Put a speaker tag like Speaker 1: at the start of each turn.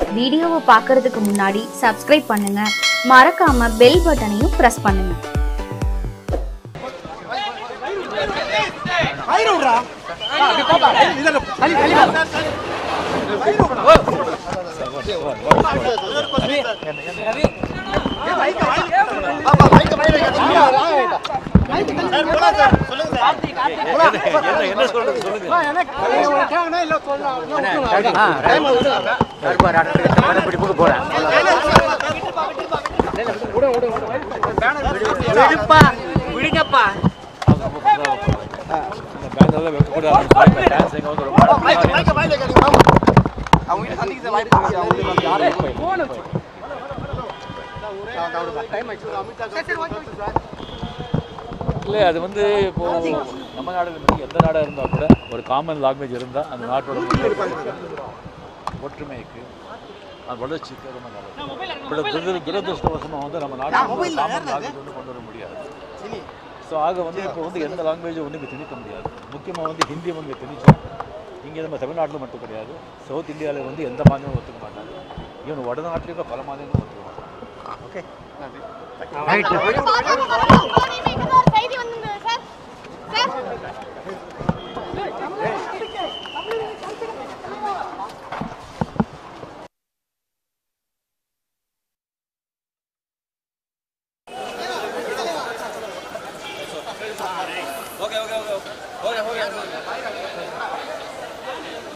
Speaker 1: வீடியோவை பார்க்கறதுக்கு முன்னாடி சப்ஸ்கிரைப் பண்ணுங்க மறக்காம பெல் பட்டனையும் பிரஸ் பண்ணுங்க
Speaker 2: இல்லை அது வந்து இப்போ நம்ம நாடுல வந்து எந்த நாடாக இருந்தால் கூட ஒரு காமன் லாங்குவேஜ் இருந்தால் அந்த நாட்டோட முன்னேற்றத்துக்கு, ஒற்றுமைக்கு அது வளர்ச்சிக்கு ரொம்ப நல்லது இப்படி துரத துரதிருஷ்டவசமாக வந்து நம்ம நாட்டில் காமன் லாங்குவேஜ் வந்து கொண்டு வர முடியாது ஸோ ஆக வந்து இப்போ வந்து எந்த லாங்குவேஜும் வந்து இங்கே திணிக்க முடியாது முக்கியமாக வந்து ஹிந்தி வந்து இங்கே திணிச்சோம் இங்கே நம்ம தமிழ்நாட்டில் மட்டும் கிடையாது சவுத் இந்தியாவில் வந்து எந்த மாநிலமும் ஒத்துக்க மாட்டாங்க ஈவன் வடநாட்டிலையும் கூட பல மாநிலங்களும் ஒத்துக்க மாட்டாங்க ஓகே
Speaker 3: செய்தி வந்திருந்தது sir sir
Speaker 4: okay okay okay okay okay